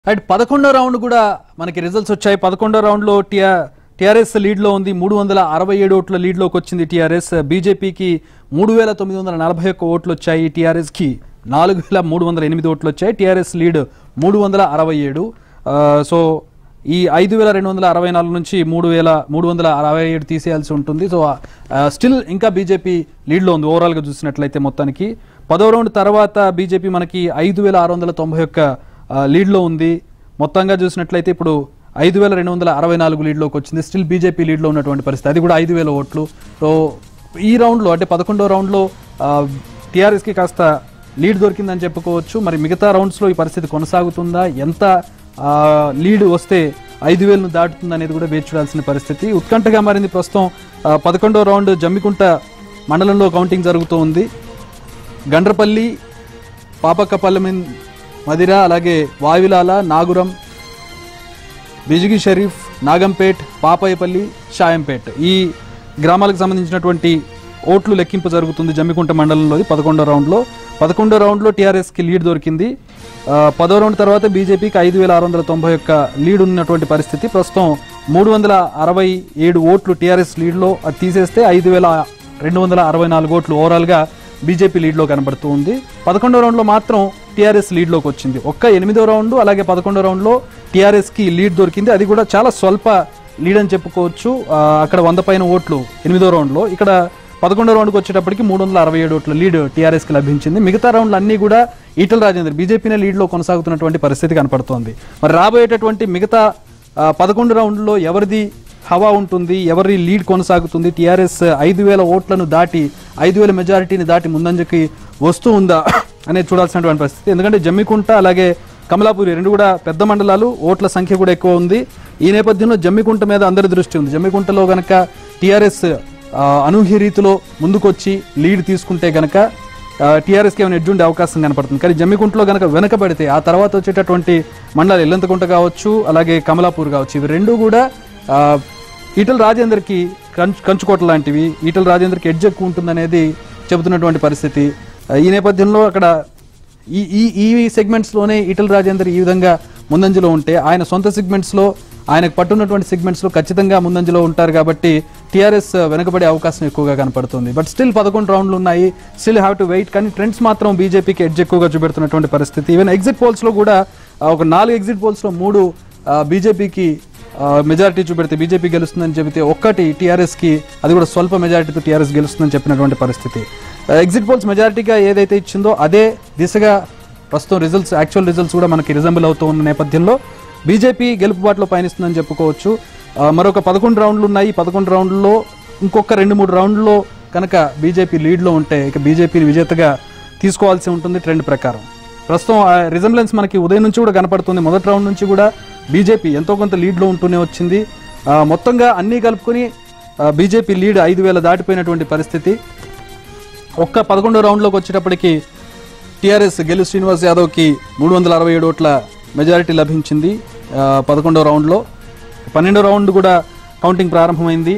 and పదకొండో round కూడా మనకి రిజల్ట్స్ వచ్చాయి పదకొండో రౌండ్లో టిఆర్ టీఆర్ఎస్ లీడ్లో ఉంది మూడు వందల అరవై ఏడు ఓట్ల లీడ్లోకి వచ్చింది టీఆర్ఎస్ బీజేపీకి మూడు వేల తొమ్మిది వందల నలభై ఒక్క ఓట్లు వచ్చాయి టీఆర్ఎస్కి నాలుగు వేల మూడు వందల ఎనిమిది ఓట్లు వచ్చాయి టీఆర్ఎస్ లీడ్ మూడు వందల అరవై ఏడు ఆ, సో ఈ ఐదు వేల రెండు వందల అరవై నాలుగు నుంచి మూడు వేల మూడు వందల అరవై ఏడు తీసేయాల్సి ఉంటుంది సో స్టిల్ ఇంకా బీజేపీ లీడ్లో ఉంది ఓవరాల్గా చూసినట్లయితే మొత్తానికి పదో రౌండ్ తర్వాత బీజేపీ మనకి ఐదు వేల ఆరు వందల తొంభై ఒక్క ఆ, లీడ్లో ఉంది మొత్తంగా చూసినట్లయితే ఇప్పుడు ఐదు వేల రెండు వందల అరవై నాలుగు లీడ్లోకి వచ్చింది స్టిల్ బీజేపీ లీడ్లో ఉన్నటువంటి పరిస్థితి అది కూడా ఐదు వేల ఓట్లు సో ఈ రౌండ్లో అంటే పదకొండో రౌండ్లో టీఆర్ఎస్కి కాస్త లీడ్ దొరికిందని చెప్పుకోవచ్చు మరి మిగతా రౌండ్స్లో ఈ పరిస్థితి కొనసాగుతుందా ఎంత ఆ, లీడ్ వస్తే ఐదు వేలను దాటుతుంది అనేది కూడా వేచి చూడాల్సిన పరిస్థితి ఉత్కంఠగా మారింది ప్రస్తుతం ఆ, పదకొండో రౌండ్ జమ్మికుంట మండలంలో కౌంటింగ్ జరుగుతూ ఉంది గండ్రపల్లి పాపక్కపల్లి మదిర అలాగే వాయులాల నాగురం బిజిగి షరీఫ్ నాగంపేట్ పాపాయపల్లి షాయంపేట్ ఈ గ్రామాలకు సంబంధించినటువంటి ఓట్లు లెక్కింపు జరుగుతుంది జమ్మికుంట మండలంలోది పదకొండో రౌండ్లో పదకొండో రౌండ్లో టీఆర్ఎస్కి లీడ్ దొరికింది ఆ, పదో రౌండ్ తర్వాత బీజేపీకి ఐదు వేల ఆరు వందల తొంభై ఒక్క లీడ్ ఉన్నటువంటి పరిస్థితి ప్రస్తుతం మూడు వందల అరవై ఏడు ఓట్లు టీఆర్ఎస్ లీడ్లో అది తీసేస్తే ఐదు వేల రెండు వందల అరవై నాలుగు ఓట్లు ఓవరాల్గా బీజేపీ లీడ్లో కనబడుతూ ఉంది పదకొండో రౌండ్లో మాత్రం టీఆర్ఎస్ లీడ్లోకి వచ్చింది ఒక్క ఎనిమిదో రౌండ్ అలాగే పదకొండో రౌండ్లో టీఆర్ఎస్కి లీడ్ దొరికింది అది కూడా చాలా స్వల్ప లీడ్ అని చెప్పుకోవచ్చు ఆ, అక్కడ వంద పైన ఓట్లు ఎనిమిదో రౌండ్లో ఇక్కడ పదకొండో రౌండ్కి వచ్చేటప్పటికి మూడు వందల అరవై ఏడు ఓట్ల లీడ్ టీఆర్ఎస్కి లభించింది మిగతా రౌండ్లు అన్నీ కూడా ఈటల రాజేందర్ బీజేపీనే లీడ్లో కొనసాగుతున్నటువంటి పరిస్థితి కనపడుతోంది మరి రాబోయేటటువంటి మిగతా ఆ, పదకొండు రౌండ్లో ఎవరిది హవా ఉంటుంది ఎవరి లీడ్ కొనసాగుతుంది టీఆర్ఎస్ ఐదు వేల ఓట్లను దాటి ఐదు వేల మెజారిటీని దాటి ముందంజకి వస్తూ ఉందా అనేది చూడాల్సినటువంటి పరిస్థితి ఎందుకంటే జమ్మికుంట అలాగే కమలాపూరి రెండు కూడా పెద్ద మండలాలు ఓట్ల సంఖ్య కూడా ఎక్కువ ఉంది ఈ నేపథ్యంలో జమ్మికుంట మీద అందరి దృష్టి ఉంది జమ్మికుంటలో గనక టీఆర్ఎస్ అనూహ్య రీతిలో ముందుకొచ్చి లీడ్ తీసుకుంటే గనక టీఆర్ఎస్కి ఏమైనా ఎడ్జ్ ఉండే అవకాశం కనపడుతుంది కానీ జమ్మికుంటలో గనక వెనకబడితే ఆ తర్వాత వచ్చేటటువంటి మండలాలు ఎల్లంతకుంట కావచ్చు అలాగే కమలాపూర్ కావచ్చు ఇవి రెండు కూడా ఆ, ఈటల రాజేందర్కి కంచు కంచుకోట లాంటివి ఈటల రాజేందర్కి ఎడ్జ్ ఎక్కువ ఉంటుందనేది చెబుతున్నటువంటి పరిస్థితి ఆ, ఈ నేపథ్యంలో అక్కడ ఈ ఈ ఈ సెగ్మెంట్స్లోనే ఈటల రాజేందర్ ఈ విధంగా ముందంజలో ఉంటే ఆయన సొంత సెగ్మెంట్స్లో ఆయనకు పట్టున్నటువంటి సెగ్మెంట్స్లో ఖచ్చితంగా ముందంజలో ఉంటారు కాబట్టి టీఆర్ఎస్ వెనుకబడే అవకాశం ఎక్కువగా కనపడుతుంది బట్ స్టిల్ పదకొండు రౌండ్లు ఉన్నాయి స్టిల్ హ్యావ్ టు వెయిట్ కానీ ట్రెండ్స్ మాత్రం బీజేపీకి ఎడ్జ్ ఎక్కువగా చూపెడుతున్నటువంటి పరిస్థితి ఈవెన్ ఎగ్జిట్ పోల్స్లో కూడా ఆ, ఒక నాలుగు ఎగ్జిట్ పోల్స్లో మూడు బీజేపీకి మెజారిటీ చూపెడితే బీజేపీ గెలుస్తుందని చెబితే ఒక్కటి టీఆర్ఎస్కి అది కూడా స్వల్ప మెజారిటీతో టీఆర్ఎస్ గెలుస్తుందని చెప్పినటువంటి పరిస్థితి ఎగ్జిట్ పోల్స్ మెజారిటీగా ఏదైతే ఇచ్చిందో అదే దిశగా ప్రస్తుతం రిజల్ట్స్ యాక్చువల్ రిజల్ట్స్ కూడా మనకి రిజంబుల్ అవుతూ ఉన్న నేపథ్యంలో బీజేపీ గెలుపు బాటలో పయనిస్తుందని చెప్పుకోవచ్చు ఆ, మరొక పదకొండు రౌండ్లు ఉన్నాయి ఈ పదకొండు రౌండ్లలో ఇంకొక రెండు మూడు రౌండ్లలో కనుక బీజేపీ లీడ్లో ఉంటే ఇక బీజేపీని విజేతగా తీసుకోవాల్సి ఉంటుంది ట్రెండ్ ప్రకారం ప్రస్తుతం ఆ రిజంబ్లెన్స్ మనకి ఉదయం నుంచి కూడా కనపడుతుంది మొదటి రౌండ్ నుంచి కూడా బీజేపీ ఎంతో కొంత లీడ్లో ఉంటూనే వచ్చింది ఆ, మొత్తంగా అన్నీ కలుపుకొని బీజేపీ లీడ్ ఐదు వేల దాటిపోయినటువంటి పరిస్థితి ఒక్క పదకొండో రౌండ్లోకి వచ్చేటప్పటికి టీఆర్ఎస్ గెలు శ్రీనివాస్ యాదవ్కి మూడు వందల అరవై ఏడు ఓట్ల మెజారిటీ లభించింది ఆ, పదకొండో రౌండ్లో పన్నెండో రౌండ్ కూడా కౌంటింగ్ ప్రారంభమైంది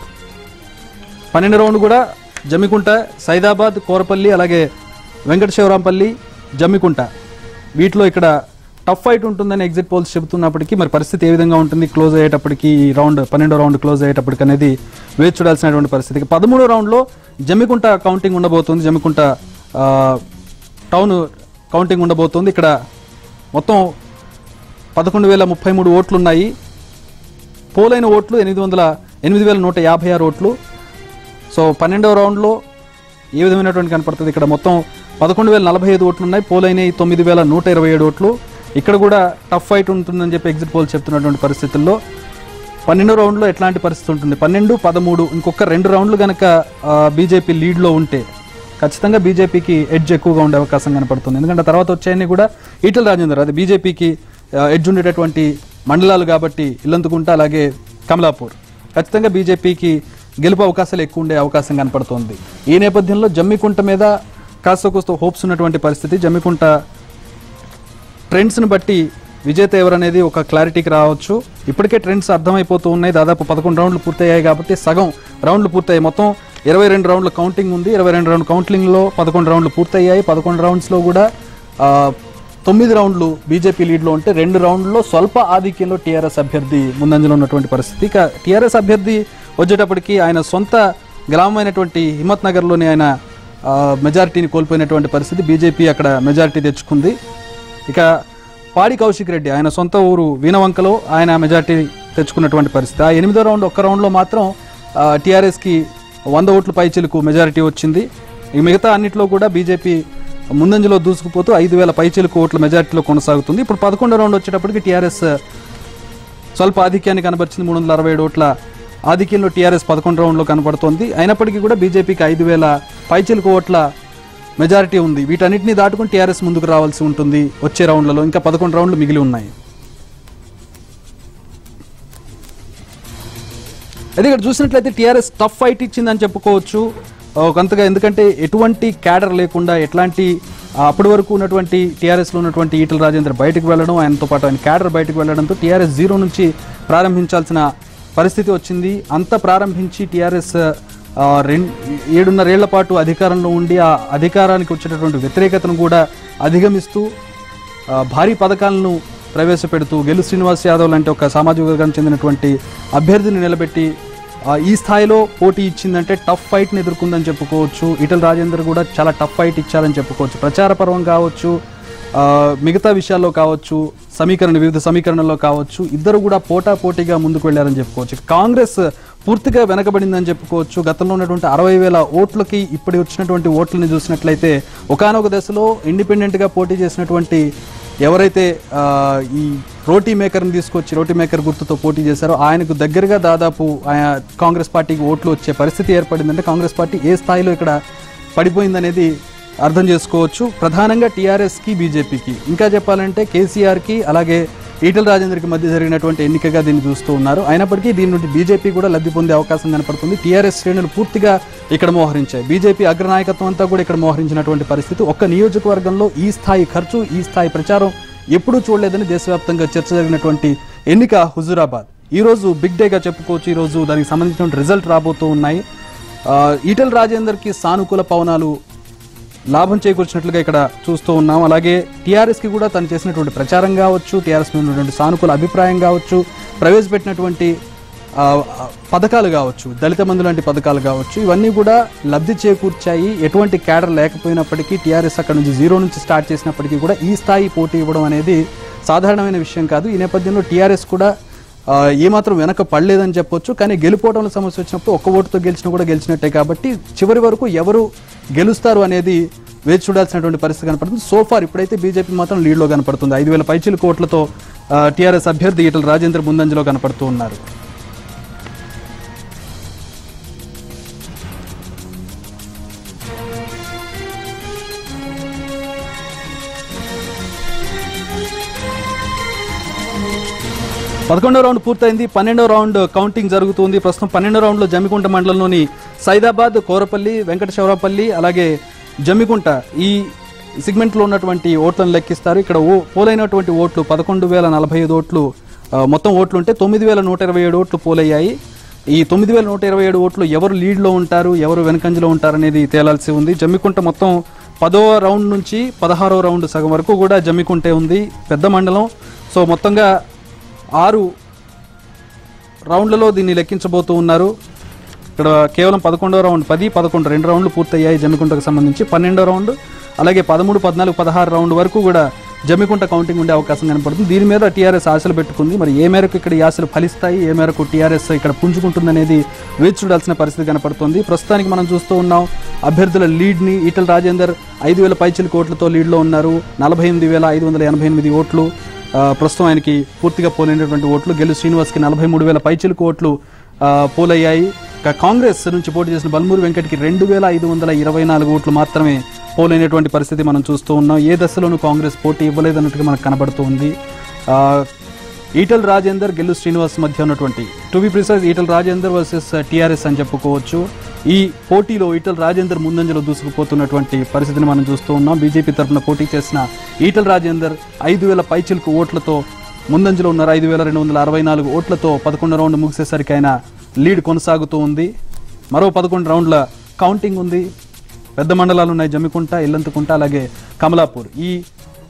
పన్నెండు రౌండ్ కూడా జమ్మికుంట సైదాబాద్ కోరపల్లి అలాగే వెంకటశివరాంపల్లి జమ్మికుంట వీటిలో ఇక్కడ టఫ్ ఫైట్ ఉంటుందని ఎగ్జిట్ పోల్స్ చెబుతున్నప్పటికీ మరి పరిస్థితి ఏ విధంగా ఉంటుంది క్లోజ్ అయ్యేటప్పటికి ఈ రౌండ్ పన్నెండో రౌండ్ క్లోజ్ అయ్యేటప్పటికి అనేది వేచి చూడాల్సినటువంటి పరిస్థితి ఇక పదమూడో రౌండ్లో జమ్మికుంట కౌంటింగ్ ఉండబోతుంది జమ్మికుంట ఆ, టౌన్ కౌంటింగ్ ఉండబోతుంది ఇక్కడ మొత్తం పదకొండు వేల ముప్పై మూడు ఓట్లు ఉన్నాయి పోలైన ఓట్లు ఎనిమిది వందల ఎనిమిది వేల నూట యాభై ఆరు ఓట్లు సో పన్నెండవ రౌండ్లో ఏ విధమైనటువంటి కనపడుతుంది ఇక్కడ మొత్తం పదకొండు వేల నలభై ఐదు ఓట్లు ఉన్నాయి పోలైనవి తొమ్మిది వేల నూట ఇరవై ఏడు ఓట్లు ఇక్కడ కూడా టఫ్ ఫైట్ ఉంటుందని చెప్పి ఎగ్జిట్ పోల్ చెప్తున్నటువంటి పరిస్థితుల్లో పన్నెండో రౌండ్లో ఎట్లాంటి పరిస్థితి ఉంటుంది పన్నెండు పదమూడు ఇంకొక రెండు రౌండ్లు కనుక బీజేపీ లీడ్లో ఉంటే ఖచ్చితంగా బీజేపీకి ఎడ్జ్ ఎక్కువగా ఉండే అవకాశం కనపడుతుంది ఎందుకంటే తర్వాత వచ్చాయని కూడా ఈటల రాజేందర్ అది బీజేపీకి ఎడ్జ్ ఉండేటటువంటి మండలాలు కాబట్టి ఇల్లంతుకుంట అలాగే కమలాపూర్ ఖచ్చితంగా బీజేపీకి గెలుపు అవకాశాలు ఎక్కువ ఉండే అవకాశం కనపడుతోంది ఈ నేపథ్యంలో జమ్మికుంట మీద కాస్త కోస్త హోప్స్ ఉన్నటువంటి పరిస్థితి జమ్మికుంట ట్రెండ్స్ని బట్టి విజేత ఎవరనేది ఒక క్లారిటీకి రావచ్చు ఇప్పటికే ట్రెండ్స్ అర్థమైపోతూ ఉన్నాయి దాదాపు పదకొండు రౌండ్లు పూర్తయ్యాయి కాబట్టి సగం రౌండ్లు పూర్తయ్యాయి మొత్తం ఇరవై రెండు రౌండ్ల కౌంటింగ్ ఉంది ఇరవై రెండు రౌండ్ కౌంటింగ్లో పదకొండు రౌండ్లు పూర్తయ్యాయి పదకొండు రౌండ్స్లో కూడా ఆ, తొమ్మిది రౌండ్లు బీజేపీ లీడ్లో ఉంటే రెండు రౌండ్లో స్వల్ప ఆధిక్యంలో టీఆర్ఎస్ అభ్యర్థి ముందంజలో ఉన్నటువంటి పరిస్థితి ఇక టీఆర్ఎస్ అభ్యర్థి వచ్చేటప్పటికి ఆయన సొంత గ్రామమైనటువంటి హిమ్మత్ నగర్లోని ఆయన ఆ, మెజారిటీని కోల్పోయినటువంటి పరిస్థితి బీజేపీ అక్కడ మెజారిటీ తెచ్చుకుంది ఇక పాడి కౌశిక్ రెడ్డి ఆయన సొంత ఊరు వీణవంకలో ఆయన మెజార్టీ తెచ్చుకున్నటువంటి పరిస్థితి ఆ ఎనిమిదో రౌండ్ ఒక్క రౌండ్లో మాత్రం ఆ, టీఆర్ఎస్కి వంద ఓట్ల పైచీలకు మెజారిటీ వచ్చింది ఈ మిగతా అన్నిట్లో కూడా బీజేపీ ముందంజలో దూసుకుపోతూ ఐదు వేల పైచీలకు ఓట్ల మెజారిటీలో కొనసాగుతుంది ఇప్పుడు పదకొండో రౌండ్ వచ్చేటప్పటికి టీఆర్ఎస్ స్వల్ప ఆధిక్యాన్ని కనబరిచింది మూడు వందల అరవై ఏడు ఓట్ల ఆధిక్యంలో టీఆర్ఎస్ పదకొండు రౌండ్లో కనబడుతోంది అయినప్పటికీ కూడా బీజేపీకి ఐదు వేల పైచిలకు ఓట్ల మెజారిటీ ఉంది వీటన్నిటిని దాటుకుని టీఆర్ఎస్ ముందుకు రావాల్సి ఉంటుంది వచ్చే రౌండ్లలో ఇంకా పదకొండు రౌండ్లు మిగిలి ఉన్నాయి అయితే ఇక్కడ చూసినట్లయితే టీఆర్ఎస్ టఫ్ ఫైట్ ఇచ్చిందని చెప్పుకోవచ్చు ఆ, కొంతగా ఎందుకంటే ఎటువంటి క్యాడర్ లేకుండా ఎట్లాంటి ఆ, అప్పటి వరకు ఉన్నటువంటి టీఆర్ఎస్లో ఉన్నటువంటి ఈటల రాజేందర్ బయటకు వెళ్ళడం ఆయనతో పాటు ఆయన క్యాడర్ బయటకు వెళ్ళడంతో టీఆర్ఎస్ జీరో నుంచి ప్రారంభించాల్సిన పరిస్థితి వచ్చింది అంత ప్రారంభించి టీఆర్ఎస్ రెండు ఏడున్నరేళ్ల పాటు అధికారంలో ఉండి ఆ అధికారానికి వచ్చేటటువంటి వ్యతిరేకతను కూడా అధిగమిస్తూ ఆ, భారీ పథకాలను ప్రవేశపెడుతూ గెలు శ్రీనివాస్ యాదవ్ లాంటి ఒక సామాజిక వర్గానికి చెందినటువంటి అభ్యర్థిని నిలబెట్టి ఆ, ఈ స్థాయిలో పోటీ ఇచ్చిందంటే టఫ్ ఫైట్ని ఎదుర్కొందని చెప్పుకోవచ్చు ఈటల రాజేందర్ కూడా చాలా టఫ్ ఫైట్ ఇచ్చారని చెప్పుకోవచ్చు ప్రచార పర్వం కావచ్చు ఆ, మిగతా విషయాల్లో కావచ్చు సమీకరణ వివిధ సమీకరణల్లో కావచ్చు ఇద్దరు కూడా పోటా పోటీగా ముందుకు వెళ్ళారని చెప్పుకోవచ్చు కాంగ్రెస్ పూర్తిగా వెనకబడిందని చెప్పుకోవచ్చు గతంలో ఉన్నటువంటి అరవై వేల ఓట్లకి ఇప్పుడు వచ్చినటువంటి ఓట్లని చూసినట్లయితే ఒకానొక దశలో ఇండిపెండెంట్గా పోటీ చేసినటువంటి ఎవరైతే ఆ, ఈ రోటీ మేకర్ని తీసుకొచ్చి రోటీ మేకర్ గుర్తుతో పోటీ చేశారో ఆయనకు దగ్గరగా దాదాపు ఆయన కాంగ్రెస్ పార్టీకి ఓట్లు వచ్చే పరిస్థితి ఏర్పడిందంటే కాంగ్రెస్ పార్టీ ఏ స్థాయిలో ఇక్కడ పడిపోయిందనేది అర్థం చేసుకోవచ్చు ప్రధానంగా టీఆర్ఎస్కి బీజేపీకి ఇంకా చెప్పాలంటే కేసీఆర్కి అలాగే ఈటల రాజేందర్కి మధ్య జరిగినటువంటి ఎన్నికగా దీన్ని చూస్తూ ఉన్నారు అయినప్పటికీ దీని నుండి బీజేపీ కూడా లబ్ధి పొందే అవకాశం కనపడుతుంది టీఆర్ఎస్ శ్రేణులు పూర్తిగా ఇక్కడ మోహరించాయి బీజేపీ అగ్రనాయకత్వం అంతా కూడా ఇక్కడ మోహరించినటువంటి పరిస్థితి ఒక్క నియోజకవర్గంలో ఈ స్థాయి ఖర్చు ఈ స్థాయి ప్రచారం ఎప్పుడూ చూడలేదని దేశవ్యాప్తంగా చర్చ జరిగినటువంటి ఎన్నిక హుజూరాబాద్ ఈ రోజు బిగ్ డేగా చెప్పుకోవచ్చు ఈ రోజు దానికి సంబంధించిన రిజల్ట్ రాబోతూ ఉన్నాయి ఆ, ఈటల రాజేందర్కి సానుకూల పవనాలు లాభం చేకూర్చినట్లుగా ఇక్కడ చూస్తూ ఉన్నాం అలాగే టీఆర్ఎస్ కి కూడా తను చేసినటువంటి ప్రచారం కావచ్చు టీఆర్ఎస్ మీద ఉన్నటువంటి సానుకూల అభిప్రాయం కావచ్చు ప్రవేశపెట్టినటువంటి ఆ, ఆ, పథకాలు కావచ్చు దళిత మందు లాంటి పథకాలు కావచ్చు ఇవన్నీ కూడా లబ్ధి చేకూర్చాయి ఎటువంటి క్యాడర్ లేకపోయినప్పటికీ టీఆర్ఎస్ అక్కడ నుంచి జీరో నుంచి స్టార్ట్ చేసినప్పటికీ కూడా ఈ స్థాయి పోటీ ఇవ్వడం అనేది సాధారణమైన విషయం కాదు ఈ నేపథ్యంలో టీఆర్ఎస్ కూడా ఆ, ఏమాత్రం వెనక పడలేదని చెప్పొచ్చు కానీ గెలుపోవడంలో సమస్య వచ్చినప్పుడు ఒక్క ఓటుతో గెలిచినా కూడా గెలిచినట్టే కాబట్టి చివరి వరకు ఎవరు గెలుస్తారు అనేది వేచి చూడాల్సినటువంటి పరిస్థితి కనపడుతుంది సోఫార్ ఇప్పుడైతే బీజేపీ మాత్రం లీడ్లో కనపడుతుంది ఐదు వేల పైచీల కోట్లతో టీఆర్ఎస్ అభ్యర్థి ఈటల రాజేంద్ర ముందంజలో కనపడుతూ ఉన్నారు పదకొండో రౌండ్ పూర్తయింది పన్నెండో రౌండ్ కౌంటింగ్ జరుగుతుంది ప్రస్తుతం పన్నెండో రౌండ్లో జమ్మికుంట మండలంలోని సైదాబాద్ కోరపల్లి వెంకటశవరపల్లి అలాగే జమ్మికుంట ఈ సిగ్మెంట్లో ఉన్నటువంటి ఓట్లను లెక్కిస్తారు ఇక్కడ ఓ పోలైనటువంటి ఓట్లు పదకొండు వేల నలభై ఐదు ఓట్లు ఆ, మొత్తం ఓట్లు ఉంటే తొమ్మిది వేల నూట ఇరవై ఏడు ఓట్లు పోలయ్యాయి ఈ తొమ్మిది వేల నూట ఇరవై ఏడు ఓట్లు ఎవరు లీడ్లో ఉంటారు ఎవరు వెనకంజలో ఉంటారు అనేది తేలాల్సి ఉంది జమ్మికుంట మొత్తం పదో రౌండ్ నుంచి పదహారో రౌండ్ సగం వరకు కూడా జమ్మికుంటే ఉంది పెద్ద మండలం సో మొత్తంగా ఆరు రౌండ్లలో దీన్ని లెక్కించబోతూ ఉన్నారు ఇక్కడ కేవలం పదకొండో రౌండ్ పది పదకొండు రెండు రౌండ్లు పూర్తయ్యాయి జమ్మికుంటకు సంబంధించి పన్నెండో రౌండ్ అలాగే పదమూడు పద్నాలుగు పదహారు రౌండ్ వరకు కూడా జమ్మికుంట కౌంటింగ్ ఉండే అవకాశం కనపడుతుంది దీని మీద టీఆర్ఎస్ ఆశలు పెట్టుకుంది మరి ఏ మేరకు ఇక్కడ ఈ ఆశలు ఫలిస్తాయి ఏ మేరకు టీఆర్ఎస్ ఇక్కడ పుంజుకుంటుంది అనేది వేచి చూడాల్సిన పరిస్థితి కనపడుతుంది ప్రస్తుతానికి మనం చూస్తూ ఉన్నాం అభ్యర్థుల లీడ్ని ఈటల రాజేందర్ ఐదు వేల పైచిల కోట్లతో లీడ్లో ఉన్నారు నలభై ఎనిమిది వేల ఐదు వందల ఎనభై ఎనిమిది ఓట్లు ఆ, ప్రస్తుతం ఆయనకి పూర్తిగా పోలైనటువంటి ఓట్లు గెలు శ్రీనివాస్కి నలభై మూడు వేల పైచిలకు ఓట్లు ఆ, పోలయ్యాయి ఇక కాంగ్రెస్ నుంచి పోటీ చేసిన బల్మూరి వెంకట్కి రెండు వేల ఐదు వందల ఇరవై నాలుగు ఓట్లు మాత్రమే పోలైనటువంటి పరిస్థితి మనం చూస్తూ ఉన్నాం ఏ దశలోనూ కాంగ్రెస్ పోటీ ఇవ్వలేదన్నట్టుగా మనకు కనబడుతూ ఉంది ఆ, ఈటల్ రాజేందర్ గెల్లు శ్రీనివాస్ మధ్య ఉన్నటువంటి to be precise Eatala Rajender versus TRS అని చెప్పుకోవచ్చు ఈ పోటీలో ఈటల్ రాజేందర్ ముందంజలో దూసుకుపోతున్నటువంటి పరిస్థితిని మనం చూస్తూ ఉన్నాం బీజేపీ తరఫున పోటీ చేసిన ఈటల్ రాజేందర్ ఐదు వేల పైచిలకు ఓట్లతో ముందంజలో ఉన్నారు ఐదు వేల రెండు వందల అరవై నాలుగు ఓట్లతో పదకొండు రౌండ్ ముగిసేసరికి ఆయన లీడ్ కొనసాగుతూ ఉంది మరో పదకొండు రౌండ్ల కౌంటింగ్ ఉంది పెద్ద మండలాలు ఉన్నాయి జమ్మికుంట ఇల్లంతకుంట అలాగే కమలాపూర్ ఈ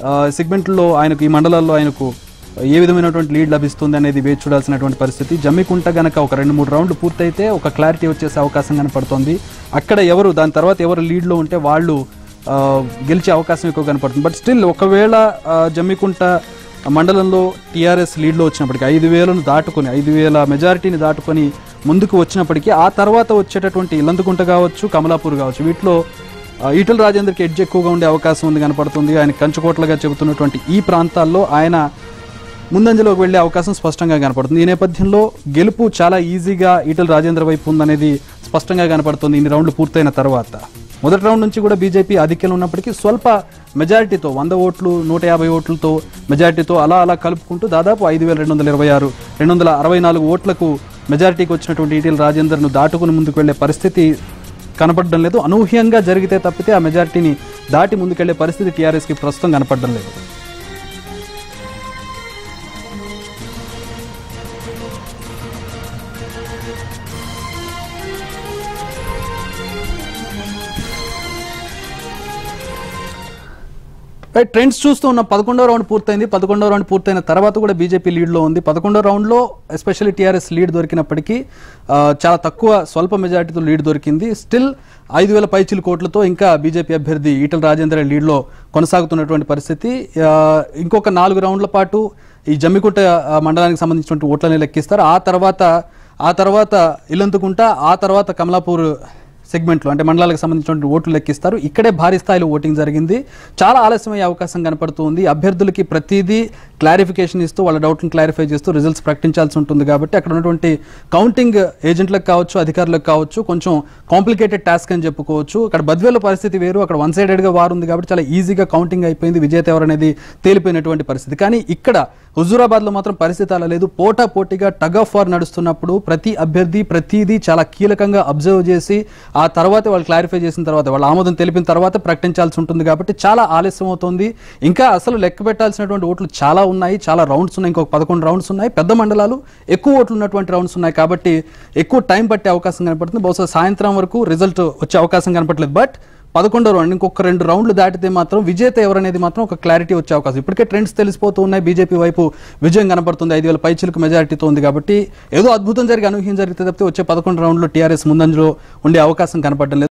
సెగ్మెంట్లో ఆయనకు ఈ మండలాల్లో ఆయనకు ఏ విధమైనటువంటి లీడ్ లభిస్తుంది అనేది వేచి చూడాల్సినటువంటి పరిస్థితి జమ్మికుంట గనక ఒక రెండు మూడు రౌండ్లు పూర్తయితే ఒక క్లారిటీ వచ్చేసే అవకాశం కనపడుతోంది అక్కడ ఎవరు దాని తర్వాత ఎవరు లీడ్లో ఉంటే వాళ్ళు ఆ, గెలిచే అవకాశం ఎక్కువ కనపడుతుంది బట్ స్టిల్ ఒకవేళ ఆ, జమ్మికుంట మండలంలో టీఆర్ఎస్ లీడ్లో వచ్చినప్పటికీ ఐదు వేలను దాటుకొని ఐదు వేల మెజారిటీని దాటుకొని ముందుకు వచ్చినప్పటికీ ఆ తర్వాత వచ్చేటటువంటి ఇల్లందుకుంట కావచ్చు కమలాపూర్ కావచ్చు వీటిలో ఆ, ఈటల రాజేందర్కి ఎడ్జ్ ఎక్కువగా ఉండే అవకాశం ఉంది కనపడుతుంది ఆయన కంచుకోట్లుగా చెబుతున్నటువంటి ఈ ప్రాంతాల్లో ఆయన ముందంజలోకి వెళ్ళే అవకాశం స్పష్టంగా కనపడుతుంది ఈ నేపథ్యంలో గెలుపు చాలా ఈజీగా ఈటల రాజేంద్ర వైపు ఉందనేది స్పష్టంగా కనపడుతుంది ఇన్ని రౌండ్లు పూర్తయిన తర్వాత మొదటి రౌండ్ నుంచి కూడా బీజేపీ ఆధిక్యంలో ఉన్నప్పటికీ స్వల్ప మెజారిటీతో వంద ఓట్లు నూట యాభై ఓట్లతో మెజారిటీతో అలా అలా కలుపుకుంటూ దాదాపు ఐదు వేల రెండు వందల ఇరవై ఆరు రెండు వందల అరవై నాలుగు ఓట్లకు మెజారిటీకి వచ్చినటువంటి ఈటెల రాజేందర్ను దాటుకుని ముందుకు వెళ్లే పరిస్థితి కనపడడం లేదు అనూహ్యంగా జరిగితే తప్పితే ఆ మెజారిటీని దాటి ముందుకెళ్లే పరిస్థితి టీఆర్ఎస్కి ప్రస్తుతం కనపడడం లేదు రైట్ ట్రెండ్స్ చూస్తూ ఉన్న పదకొండో రౌండ్ పూర్తయింది పదకొండో రౌండ్ పూర్తయిన తర్వాత కూడా బీజేపీ లీడ్లో ఉంది పదకొండో రౌండ్లో ఎస్పెషల్లీ టీఆర్ఎస్ లీడ్ దొరికినప్పటికీ ఆ, చాలా తక్కువ స్వల్ప మెజారిటీతో లీడ్ దొరికింది స్టిల్ ఐదు వేల పైచిలు కోట్లతో ఇంకా బీజేపీ అభ్యర్థి ఈటల రాజేందర్ లీడ్లో కొనసాగుతున్నటువంటి పరిస్థితి ఆ, ఇంకొక నాలుగు రౌండ్ల పాటు ఈ జమ్మికుంట ఆ, మండలానికి సంబంధించినటువంటి ఓట్లని లెక్కిస్తారు ఆ తర్వాత ఆ తర్వాత ఇల్లంతుకుంట ఆ తర్వాత కమలాపూర్ సెగ్మెంట్లో అంటే మండలాలకు సంబంధించినటువంటి ఓట్లు లెక్కిస్తారు ఇక్కడే భారీ స్థాయిలో ఓటింగ్ జరిగింది చాలా ఆలస్యమయ్యే అవకాశం కనపడుతుంది అభ్యర్థులకి ప్రతిదీ క్లారిఫికేషన్ ఇస్తూ వాళ్ళ డౌట్లను క్లారిఫై చేస్తూ రిజల్ట్స్ ప్రకటించాల్సి ఉంటుంది కాబట్టి అక్కడ ఉన్నటువంటి కౌంటింగ్ ఏజెంట్లకు కావచ్చు అధికారులకు కావచ్చు కొంచెం కాంప్లికేటెడ్ టాస్క్ అని చెప్పుకోవచ్చు అక్కడ బద్వేల పరిస్థితి వేరు అక్కడ వన్ సైడెడ్గా వారు ఉంది కాబట్టి చాలా ఈజీగా కౌంటింగ్ అయిపోయింది విజేత ఎవరు అనేది తేలిపోయినటువంటి పరిస్థితి కానీ ఇక్కడ హుజూరాబాద్లో మాత్రం పరిస్థితి అలా లేదు పోటా పోటీగా టగ్ ఆఫ్ వార్ నడుస్తున్నప్పుడు ప్రతి అభ్యర్థి ప్రతిదీ చాలా కీలకంగా అబ్జర్వ్ చేసి ఆ తర్వాత వాళ్ళు క్లారిఫై చేసిన తర్వాత వాళ్ళ ఆమోదం తెలిపిన తర్వాత ప్రకటించాల్సి ఉంటుంది కాబట్టి చాలా ఆలస్యం అవుతుంది ఇంకా అసలు లెక్క పెట్టాల్సినటువంటి ఓట్లు చాలా ఉన్నాయి చాలా రౌండ్స్ ఉన్నాయి ఇంకొక పదకొండు రౌండ్స్ ఉన్నాయి పెద్ద మండలాలు ఎక్కువ ఓట్లు ఉన్నటువంటి రౌండ్స్ ఉన్నాయి కాబట్టి ఎక్కువ టైం పట్టే అవకాశం కనపడుతుంది బహుశా సాయంత్రం వరకు రిజల్ట్ వచ్చే అవకాశం కనపట్లేదు బట్ పదకొండో రౌండ్ ఇంకొక రెండు రౌండ్లు దాటితే మాత్రం విజేత ఎవరనేది మాత్రం ఒక క్లారిటీ వచ్చే అవకాశం ఇప్పటికే ట్రెండ్స్ తెలిసిపోతూ ఉన్నాయి బీజేపీ వైపు విజయం కనపడుతుంది ఐదు వేల పైచిలకు మెజారిటీతో ఉంది కాబట్టి ఏదో అద్భుతం జరిగి అనూహ్యం జరిగితే తప్పితే వచ్చే పదకొండు రౌండ్లో టీఆర్ఎస్ ముందంజలో ఉండే అవకాశం కనపడడం లేదు